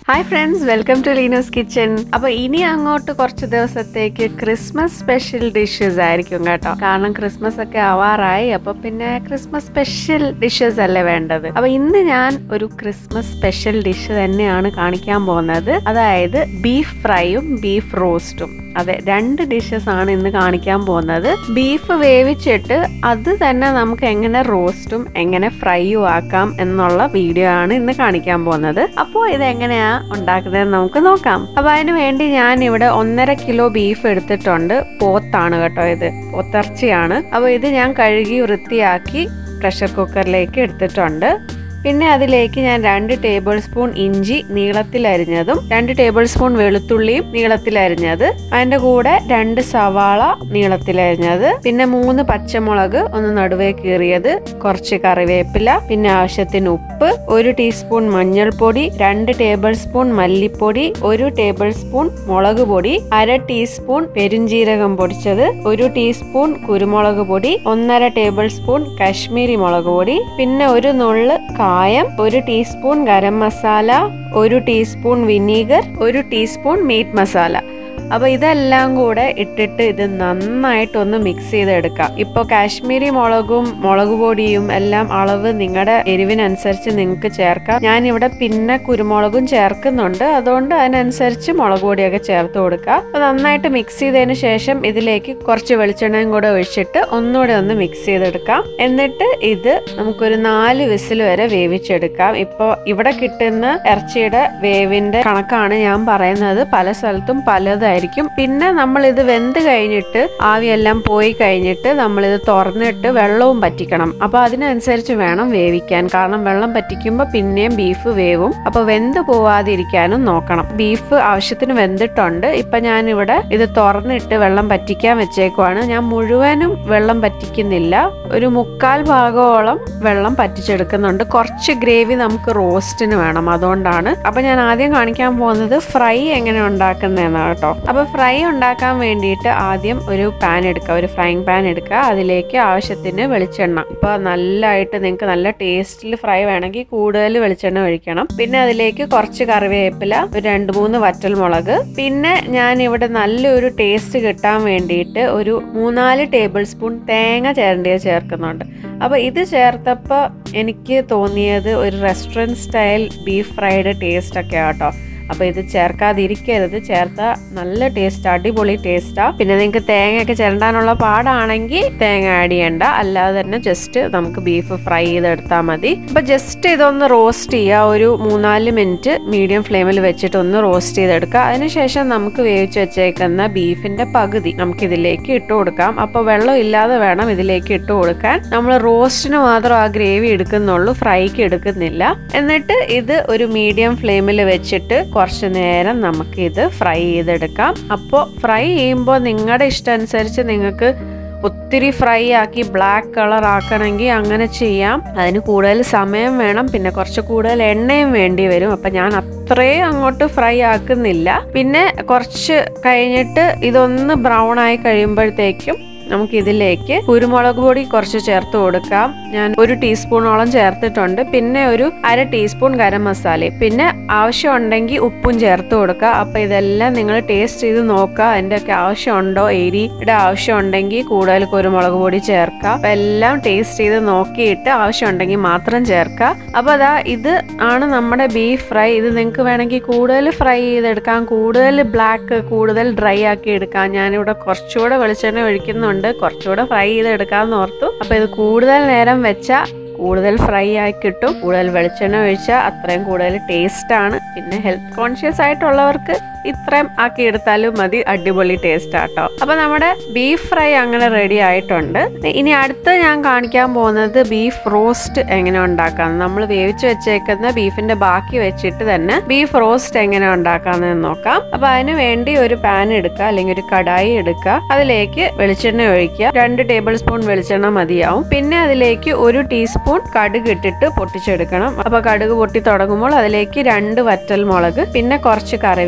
hi friends welcome to Leeno's kitchen അപ്പൊ ഇനി അങ്ങോട്ട് കുറച്ച് ദിവസത്തേക്ക് ക്രിസ്മസ് സ്പെഷ്യൽ ഡിഷസ് ആയിരിക്കും കേട്ടോ കാരണം ക്രിസ്മസ് ഒക്കെ ആവാറായി അപ്പൊ പിന്നെ ക്രിസ്മസ് സ്പെഷ്യൽ ഡിഷസ് അല്ലേ വേണ്ടത് അപ്പൊ ഇന്ന് ഞാൻ ഒരു ക്രിസ്മസ് സ്പെഷ്യൽ ഡിഷ് തന്നെയാണ് കാണിക്കാൻ പോകുന്നത് അതായത് ബീഫ് ഫ്രൈയും ബീഫ് റോസ്റ്റും അതെ രണ്ട് ഡിഷസ് ആണ് ഇന്ന് കാണിക്കാൻ പോകുന്നത് ബീഫ് വേവിച്ചിട്ട് അത് തന്നെ നമുക്ക് എങ്ങനെ റോസ്റ്റും എങ്ങനെ ഫ്രൈയും ആക്കാം എന്നുള്ള വീഡിയോ ആണ് ഇന്ന് കാണിക്കാൻ പോകുന്നത് അപ്പോൾ ഇത് എങ്ങനെയാ ഉണ്ടാക്കുന്നത് നമുക്ക് നോക്കാം അപ്പൊ അതിന് വേണ്ടി ഞാൻ ഇവിടെ ഒന്നര കിലോ ബീഫ് എടുത്തിട്ടുണ്ട് പോത്താണ് കേട്ടോ ഇത് പോത്തിറച്ചിയാണ് അപ്പോൾ ഇത് ഞാൻ കഴുകി വൃത്തിയാക്കി പ്രഷർ കുക്കറിലേക്ക് എടുത്തിട്ടുണ്ട് പിന്നെ അതിലേക്ക് ഞാൻ രണ്ട് ടേബിൾ സ്പൂൺ ഇഞ്ചി നീളത്തിൽ അരിഞ്ഞതും രണ്ട് ടേബിൾ സ്പൂൺ വെളുത്തുള്ളിയും നീളത്തിൽ അരിഞ്ഞത് അതിന്റെ കൂടെ രണ്ട് സവാള നീളത്തിൽ അരിഞ്ഞത് പിന്നെ മൂന്ന് പച്ചമുളക് ഒന്ന് നടുവേ കീറിയത് കുറച്ച് കറിവേപ്പില പിന്നെ ആവശ്യത്തിന് ഉപ്പ് ഒരു ടീസ്പൂൺ മഞ്ഞൾപ്പൊടി രണ്ട് ടേബിൾ സ്പൂൺ മല്ലിപ്പൊടി ഒരു ടേബിൾ സ്പൂൺ മുളക് പൊടി അര ടീസ്പൂൺ പെരുംജീരകം പൊടിച്ചത് ഒരു ടീസ്പൂൺ കുരുമുളക് പൊടി ഒന്നര ടേബിൾ സ്പൂൺ കാശ്മീരി മുളക് പൊടി പിന്നെ ഒരു നുള്ള് കായം ഒരു ടീസ്പൂൺ ഗരം മസാല ഒരു ടീസ്പൂൺ വിനീഗർ ഒരു ടീസ്പൂൺ മീറ്റ് മസാല അപ്പൊ ഇതെല്ലാം കൂടെ ഇട്ടിട്ട് ഇത് നന്നായിട്ടൊന്ന് മിക്സ് ചെയ്തെടുക്കാം ഇപ്പൊ കാശ്മീരി മുളകും മുളക് പൊടിയും എല്ലാം അളവ് നിങ്ങളുടെ എരിവിനനുസരിച്ച് നിങ്ങൾക്ക് ചേർക്കാം ഞാൻ ഇവിടെ പിന്നെ കുരുമുളകും ചേർക്കുന്നുണ്ട് അതുകൊണ്ട് അതിനനുസരിച്ച് മുളക് പൊടിയൊക്കെ ചേർത്ത് കൊടുക്കുക അപ്പൊ നന്നായിട്ട് മിക്സ് ചെയ്തതിന് ശേഷം ഇതിലേക്ക് കുറച്ച് വെളിച്ചെണ്ണയും കൂടെ ഒഴിച്ചിട്ട് ഒന്നുകൂടെ ഒന്ന് മിക്സ് ചെയ്തെടുക്കാം എന്നിട്ട് ഇത് നമുക്കൊരു നാല് വിസിൽ വരെ വേവിച്ചെടുക്കാം ഇപ്പോൾ ഇവിടെ കിട്ടുന്ന ഇറച്ചിയുടെ വേവിന്റെ കണക്കാണ് ഞാൻ പറയുന്നത് പല സ്ഥലത്തും പലതായിരിക്കും പിന്നെ നമ്മൾ ഇത് വെന്ത് കഴിഞ്ഞിട്ട് ആവിയെല്ലാം പോയി കഴിഞ്ഞിട്ട് നമ്മൾ ഇത് തുറന്നിട്ട് വെള്ളവും പറ്റിക്കണം അപ്പൊ അതിനനുസരിച്ച് വേണം വേവിക്കാൻ കാരണം വെള്ളം പറ്റിക്കുമ്പോൾ പിന്നെയും ബീഫ് വേവും അപ്പൊ വെന്ത് പോവാതിരിക്കാനും നോക്കണം ബീഫ് ആവശ്യത്തിന് വെന്തിട്ടുണ്ട് ഇപ്പൊ ഞാൻ ഇവിടെ ഇത് തുറന്നിട്ട് വെള്ളം പറ്റിക്കാൻ വെച്ചേക്കുവാണ് ഞാൻ മുഴുവനും വെള്ളം പറ്റിക്കുന്നില്ല ഒരു മുക്കാൽ ഭാഗത്തോളം വെള്ളം പറ്റിച്ചെടുക്കുന്നുണ്ട് കുറച്ച് ഗ്രേവി നമുക്ക് റോസ്റ്റിന് വേണം അതുകൊണ്ടാണ് അപ്പൊ ഞാൻ ആദ്യം കാണിക്കാൻ പോകുന്നത് ഫ്രൈ എങ്ങനെ ഉണ്ടാക്കുന്നതെന്നാണ് കേട്ടോ അപ്പൊ ഫ്രൈ ഉണ്ടാക്കാൻ വേണ്ടിയിട്ട് ആദ്യം ഒരു പാൻ എടുക്കുക ഒരു ഫ്രൈങ് പാൻ എടുക്കുക അതിലേക്ക് ആവശ്യത്തിന് വെളിച്ചെണ്ണ ഇപ്പൊ നല്ലതായിട്ട് നിങ്ങൾക്ക് നല്ല ടേസ്റ്റിൽ ഫ്രൈ വേണമെങ്കിൽ കൂടുതൽ വെളിച്ചെണ്ണ ഒഴിക്കണം പിന്നെ അതിലേക്ക് കുറച്ച് കറിവേപ്പില ഒരു രണ്ട് മൂന്ന് വറ്റൽമുളക് പിന്നെ ഞാൻ ഇവിടെ നല്ലൊരു ടേസ്റ്റ് കിട്ടാൻ വേണ്ടിയിട്ട് ഒരു മൂന്നാല് ടേബിൾ സ്പൂൺ തേങ്ങ ചേരണ്ടിയത് ചേർക്കുന്നുണ്ട് അപ്പോൾ ഇത് ചേർത്തപ്പോൾ എനിക്ക് തോന്നിയത് ഒരു restaurant style beef fried taste ഒക്കെ ആട്ടോ അപ്പോൾ ഇത് ചേർക്കാതിരിക്കരുത് ചേർത്താൽ നല്ല ടേസ്റ്റ് അടിപൊളി ടേസ്റ്റാ പിന്നെ നിങ്ങൾക്ക് തേങ്ങയൊക്കെ ചിരണ്ടാനുള്ള പാടാണെങ്കിൽ തേങ്ങ ആഡ് ചെയ്യണ്ട അല്ലാതെ തന്നെ ജസ്റ്റ് നമുക്ക് ബീഫ് ഫ്രൈ ചെയ്തെടുത്താൽ മതി അപ്പോൾ ജസ്റ്റ് ഇതൊന്ന് റോസ്റ്റ് ചെയ്യുക ഒരു മൂന്നാല് മിനിറ്റ് മീഡിയം ഫ്ലെയിമിൽ വെച്ചിട്ട് ഒന്ന് റോസ്റ്റ് ചെയ്തെടുക്കുക അതിനുശേഷം നമുക്ക് വേവിച്ച് വെച്ചേക്കുന്ന ബീഫിന്റെ പകുതി നമുക്ക് ഇതിലേക്ക് ഇട്ട് കൊടുക്കാം അപ്പോൾ വെള്ളം ഇല്ലാതെ വേണം ഇതിലേക്ക് ഇട്ട് കൊടുക്കാൻ നമ്മൾ റോസ്റ്റിന് മാത്രം ആ ഗ്രേവി എടുക്കുന്നുള്ളൂ ഫ്രൈക്ക് എടുക്കുന്നില്ല എന്നിട്ട് ഇത് ഒരു മീഡിയം ഫ്ലെയിമിൽ വെച്ചിട്ട് കുറച്ച് നേരം നമുക്ക് ഇത് ഫ്രൈ ചെയ്തെടുക്കാം അപ്പോൾ ഫ്രൈ ചെയ്യുമ്പോൾ നിങ്ങളുടെ ഇഷ്ടം അനുസരിച്ച് നിങ്ങൾക്ക് ഒത്തിരി ഫ്രൈ ആക്കി ബ്ലാക്ക് കളർ ആക്കണമെങ്കിൽ അങ്ങനെ ചെയ്യാം അതിന് കൂടുതൽ സമയം വേണം പിന്നെ കുറച്ച് കൂടുതൽ എണ്ണയും വേണ്ടി വരും അപ്പം ഞാൻ അത്രയും അങ്ങോട്ട് ഫ്രൈ ആക്കുന്നില്ല പിന്നെ കുറച്ച് കഴിഞ്ഞിട്ട് ഇതൊന്ന് ബ്രൗൺ ആയി കഴിയുമ്പോഴത്തേക്കും നമുക്ക് ഇതിലേക്ക് കുരുമുളക് പൊടി കുറച്ച് ചേർത്ത് കൊടുക്കാം ഞാൻ ഒരു ടീസ്പൂണോളം ചേർത്തിട്ടുണ്ട് പിന്നെ ഒരു അര ടീസ്പൂൺ ഗരം മസാലയും പിന്നെ ആവശ്യമുണ്ടെങ്കിൽ ഉപ്പും ചേർത്ത് കൊടുക്കുക അപ്പോൾ ഇതെല്ലാം നിങ്ങൾ ടേസ്റ്റ് ചെയ്ത് നോക്കുക അതിൻ്റെ ഒക്കെ ആവശ്യമുണ്ടോ എരിയുടെ ആവശ്യമുണ്ടെങ്കിൽ കൂടുതൽ കുരുമുളക് പൊടി ചേർക്കുക അപ്പം എല്ലാം ടേസ്റ്റ് ചെയ്ത് നോക്കിയിട്ട് ആവശ്യമുണ്ടെങ്കിൽ മാത്രം ചേർക്കുക അപ്പോൾ അതാ ഇത് ആണ് നമ്മുടെ ബീഫ് ഫ്രൈ ഇത് നിങ്ങൾക്ക് വേണമെങ്കിൽ കൂടുതൽ ഫ്രൈ ചെയ്തെടുക്കാം കൂടുതൽ ബ്ലാക്ക് കൂടുതൽ ഡ്രൈ ആക്കി എടുക്കാം ഞാനിവിടെ കുറച്ചുകൂടെ വെളിച്ചെണ്ണ ഒഴിക്കുന്നുണ്ട് ഉണ്ട് കുറച്ചുകൂടെ ഫ്രൈ ചെയ്തെടുക്കാമെന്ന് ഓർത്തു അപ്പോൾ ഇത് കൂടുതൽ നേരം വെച്ചാൽ കൂടുതൽ ഫ്രൈ ആയി കിട്ടും കൂടുതൽ വെളിച്ചെണ്ണ ഒഴിച്ചാൽ അത്രയും കൂടുതൽ ടേസ്റ്റാണ് പിന്നെ ഹെൽത്ത് കോൺഷ്യസ് ആയിട്ടുള്ളവർക്ക് ഇത്രയും ആക്കി എടുത്താലും മതി അടിപൊളി ടേസ്റ്റ് ആട്ടോ അപ്പൊ നമ്മുടെ ബീഫ് ഫ്രൈ അങ്ങനെ റെഡി ആയിട്ടുണ്ട് ഇനി അടുത്ത് ഞാൻ കാണിക്കാൻ പോകുന്നത് ബീഫ് റോസ്റ്റ് എങ്ങനെ ഉണ്ടാക്കാം നമ്മൾ വേവിച്ച് വെച്ചേക്കുന്ന ബീഫിന്റെ ബാക്കി വെച്ചിട്ട് തന്നെ ബീഫ് റോസ്റ്റ് എങ്ങനെ ഉണ്ടാക്കാമെന്ന് നോക്കാം അപ്പൊ അതിന് വേണ്ടി ഒരു പാൻ എടുക്കുക അല്ലെങ്കിൽ ഒരു കടായി എടുക്കുക അതിലേക്ക് വെളിച്ചെണ്ണ ഒഴിക്കുക രണ്ട് ടേബിൾ സ്പൂൺ വെളിച്ചെണ്ണ മതിയാവും പിന്നെ അതിലേക്ക് ഒരു ടീസ്പൂൺ കടുക് ഇട്ടിട്ട് പൊട്ടിച്ചെടുക്കണം അപ്പൊ കടുക് പൊട്ടി തുടങ്ങുമ്പോൾ അതിലേക്ക് രണ്ട് വറ്റൽ മുളക് പിന്നെ കുറച്ച് കറിവേപ്പില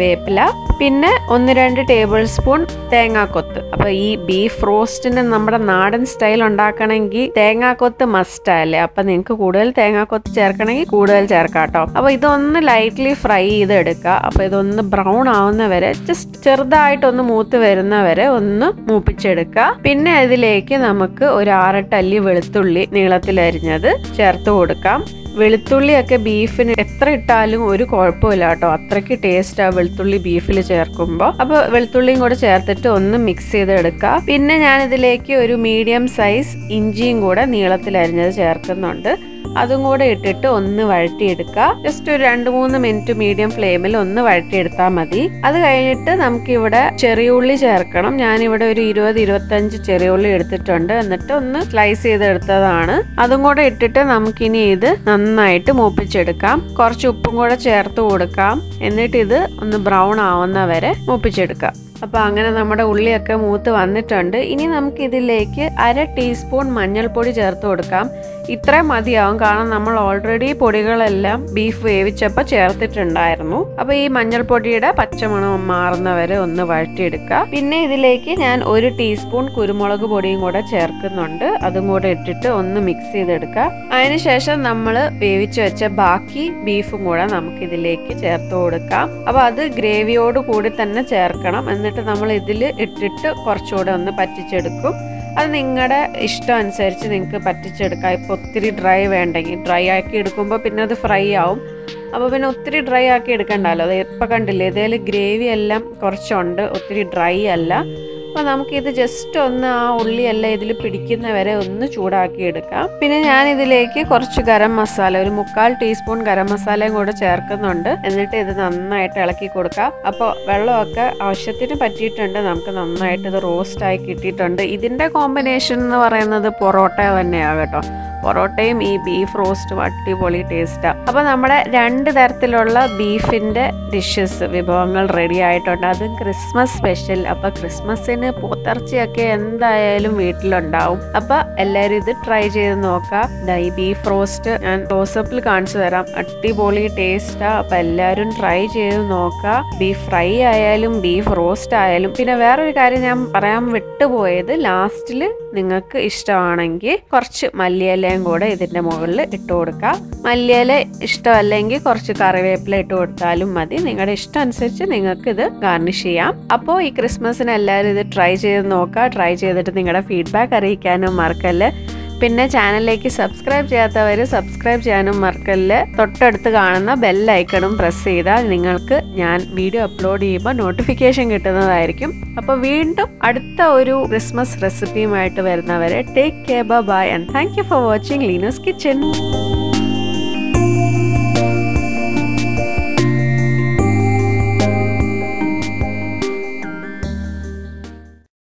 പിന്നെ ഒന്ന് രണ്ട് ടേബിൾ സ്പൂൺ തേങ്ങാക്കൊത്ത് അപ്പൊ ഈ ബീഫ് റോസ്റ്റിന് നമ്മുടെ നാടൻ സ്റ്റൈൽ ഉണ്ടാക്കണമെങ്കിൽ തേങ്ങാക്കൊത്ത് മസ്റ്റ് അല്ലേ അപ്പൊ നിങ്ങൾക്ക് കൂടുതൽ തേങ്ങാക്കൊത്ത് ചേർക്കണമെങ്കിൽ കൂടുതൽ ചേർക്കാം കേട്ടോ അപ്പൊ ഇതൊന്ന് ലൈറ്റ്ലി ഫ്രൈ ചെയ്തെടുക്കുക അപ്പൊ ഇതൊന്ന് ബ്രൗൺ ആവുന്ന വരെ ജസ്റ്റ് ചെറുതായിട്ടൊന്ന് മൂത്ത് വരുന്ന വരെ ഒന്ന് മൂപ്പിച്ചെടുക്കുക പിന്നെ അതിലേക്ക് നമുക്ക് ഒരു ആറെട്ട് അല്ലി വെളുത്തുള്ളി നീളത്തിലരിഞ്ഞത് ചേർത്ത് കൊടുക്കാം വെളുത്തുള്ളിയൊക്കെ ബീഫിന് എത്ര ഇട്ടാലും ഒരു കുഴപ്പമില്ല കേട്ടോ അത്രയ്ക്ക് ടേസ്റ്റ് ആ വെളുത്തുള്ളി ബീഫിൽ ചേർക്കുമ്പോൾ അപ്പോൾ വെളുത്തുള്ളിയും കൂടെ ചേർത്തിട്ട് ഒന്ന് മിക്സ് ചെയ്തെടുക്കുക പിന്നെ ഞാൻ ഇതിലേക്ക് ഒരു മീഡിയം സൈസ് ഇഞ്ചിയും കൂടെ നീളത്തിലരിഞ്ഞത് ചേർക്കുന്നുണ്ട് അതും കൂടെ ഇട്ടിട്ട് ഒന്ന് വഴറ്റിയെടുക്കുക ജസ്റ്റ് ഒരു രണ്ട് മൂന്ന് മിനിറ്റ് മീഡിയം ഫ്ലെയിമിൽ ഒന്ന് വഴറ്റിയെടുത്താൽ മതി അത് കഴിഞ്ഞിട്ട് നമുക്കിവിടെ ചെറിയുള്ളി ചേർക്കണം ഞാനിവിടെ ഒരു ഇരുപത് ഇരുപത്തഞ്ച് ചെറിയുള്ളി എടുത്തിട്ടുണ്ട് എന്നിട്ട് ഒന്ന് സ്ലൈസ് ചെയ്തെടുത്തതാണ് അതും കൂടെ ഇട്ടിട്ട് നമുക്കിനി ഇത് നന്നായിട്ട് മൂപ്പിച്ചെടുക്കാം കുറച്ച് ഉപ്പും കൂടെ ചേർത്ത് കൊടുക്കാം എന്നിട്ട് ഇത് ഒന്ന് ബ്രൗൺ ആവുന്ന വരെ മൂപ്പിച്ചെടുക്കാം അപ്പോൾ അങ്ങനെ നമ്മുടെ ഉള്ളിയൊക്കെ മൂത്ത് വന്നിട്ടുണ്ട് ഇനി നമുക്ക് ഇതിലേക്ക് അര ടീസ്പൂൺ മഞ്ഞൾപ്പൊടി ചേർത്ത് കൊടുക്കാം ഇത്രയും മതിയാവും കാരണം നമ്മൾ ഓൾറെഡി പൊടികളെല്ലാം ബീഫ് വേവിച്ചപ്പോൾ ചേർത്തിട്ടുണ്ടായിരുന്നു അപ്പോൾ ഈ മഞ്ഞൾപ്പൊടിയുടെ പച്ചമണം മാറുന്നവരെ ഒന്ന് വഴറ്റിയെടുക്കുക പിന്നെ ഇതിലേക്ക് ഞാൻ ഒരു ടീസ്പൂൺ കുരുമുളക് പൊടിയും കൂടെ ചേർക്കുന്നുണ്ട് അതും കൂടെ ഇട്ടിട്ട് ഒന്ന് മിക്സ് ചെയ്തെടുക്കുക അതിനുശേഷം നമ്മൾ വേവിച്ച് വെച്ച ബാക്കി ബീഫും കൂടെ നമുക്ക് ഇതിലേക്ക് ചേർത്ത് കൊടുക്കാം അപ്പോൾ അത് ഗ്രേവിയോട് കൂടി തന്നെ ചേർക്കണം എന്നിട്ട് നമ്മൾ ഇതിൽ ഇട്ടിട്ട് കുറച്ചുകൂടെ ഒന്ന് പറ്റിച്ചെടുക്കും അത് നിങ്ങളുടെ ഇഷ്ടം അനുസരിച്ച് നിങ്ങൾക്ക് പറ്റിച്ചെടുക്കാം ഇപ്പോൾ ഒത്തിരി ഡ്രൈ വേണ്ടെങ്കിൽ ഡ്രൈ ആക്കി എടുക്കുമ്പോൾ പിന്നെ അത് ഫ്രൈ ആവും അപ്പോൾ പിന്നെ ഒത്തിരി ഡ്രൈ ആക്കി എടുക്കണ്ടല്ലോ അത് ഇപ്പം കണ്ടില്ലേ ഇതേൽ ഗ്രേവി എല്ലാം കുറച്ചുണ്ട് ഒത്തിരി ഡ്രൈ അല്ല അപ്പോൾ നമുക്കിത് ജസ്റ്റ് ഒന്ന് ആ ഉള്ളിയെല്ലാം ഇതിൽ പിടിക്കുന്ന വരെ ഒന്ന് ചൂടാക്കി എടുക്കാം പിന്നെ ഞാൻ ഇതിലേക്ക് കുറച്ച് ഗരം മസാല ഒരു മുക്കാൽ ടീസ്പൂൺ ഗരം മസാലയും കൂടെ ചേർക്കുന്നുണ്ട് എന്നിട്ട് ഇത് നന്നായിട്ട് ഇളക്കി കൊടുക്കാം അപ്പോൾ വെള്ളമൊക്കെ ആവശ്യത്തിന് പറ്റിയിട്ടുണ്ട് നമുക്ക് നന്നായിട്ട് ഇത് റോസ്റ്റായി കിട്ടിയിട്ടുണ്ട് ഇതിൻ്റെ കോമ്പിനേഷൻ എന്ന് പറയുന്നത് പൊറോട്ട തന്നെയാണ് കേട്ടോ പൊറോട്ടയും ഈ ബീഫ് റോസ്റ്റും അടിപൊളി ടേസ്റ്റാണ് അപ്പോൾ നമ്മുടെ രണ്ട് തരത്തിലുള്ള ബീഫിൻ്റെ ഡിഷസ് വിഭവങ്ങൾ റെഡി ആയിട്ടുണ്ട് അതും ക്രിസ്മസ് സ്പെഷ്യൽ അപ്പോൾ ക്രിസ്മസിന് പോത്തിറച്ചിയൊക്കെ എന്തായാലും വീട്ടിലുണ്ടാവും അപ്പോൾ എല്ലാവരും ഇത് ട്രൈ ചെയ്ത് നോക്കാം ഈ ബീഫ് റോസ്റ്റ് ഞാൻ ക്ലോസപ്പിൽ കാണിച്ചു തരാം അടിപൊളി ടേസ്റ്റാണ് അപ്പോൾ എല്ലാവരും ട്രൈ ചെയ്ത് നോക്കുക ബീഫ് ഫ്രൈ ആയാലും ബീഫ് റോസ്റ്റ് ആയാലും പിന്നെ വേറൊരു കാര്യം ഞാൻ പറയാൻ വിട്ടുപോയത് ലാസ്റ്റിൽ നിങ്ങൾക്ക് ഇഷ്ടമാണെങ്കിൽ കുറച്ച് മല്ലിയിലയും കൂടെ ഇതിൻ്റെ മുകളിൽ ഇട്ട് കൊടുക്കുക മല്ലിയില ഇഷ്ടമല്ലെങ്കിൽ കുറച്ച് കറിവേപ്പില ഇട്ട് കൊടുത്താലും മതി നിങ്ങളുടെ ഇഷ്ടം അനുസരിച്ച് നിങ്ങൾക്ക് ഇത് ഗാർണിഷ് ചെയ്യാം അപ്പോൾ ഈ ക്രിസ്മസിന് എല്ലാവരും ഇത് ട്രൈ ചെയ്ത് നോക്കുക ട്രൈ ചെയ്തിട്ട് നിങ്ങളുടെ ഫീഡ്ബാക്ക് അറിയിക്കാനും മറക്കല്ല് പിന്നെ ചാനലിലേക്ക് സബ്സ്ക്രൈബ് ചെയ്യാത്തവർ സബ്സ്ക്രൈബ് ചെയ്യാനും മറക്കല്ല് തൊട്ടടുത്ത് കാണുന്ന ബെൽ ഐക്കണും പ്രസ് ചെയ്താൽ നിങ്ങൾക്ക് ഞാൻ വീഡിയോ അപ്ലോഡ് ചെയ്യുമ്പോൾ നോട്ടിഫിക്കേഷൻ കിട്ടുന്നതായിരിക്കും അപ്പോൾ വീണ്ടും അടുത്ത ഒരു ക്രിസ്മസ് റെസിപ്പിയുമായിട്ട് വരുന്നവരെ take care bye and thank you for watching Leeno's kitchen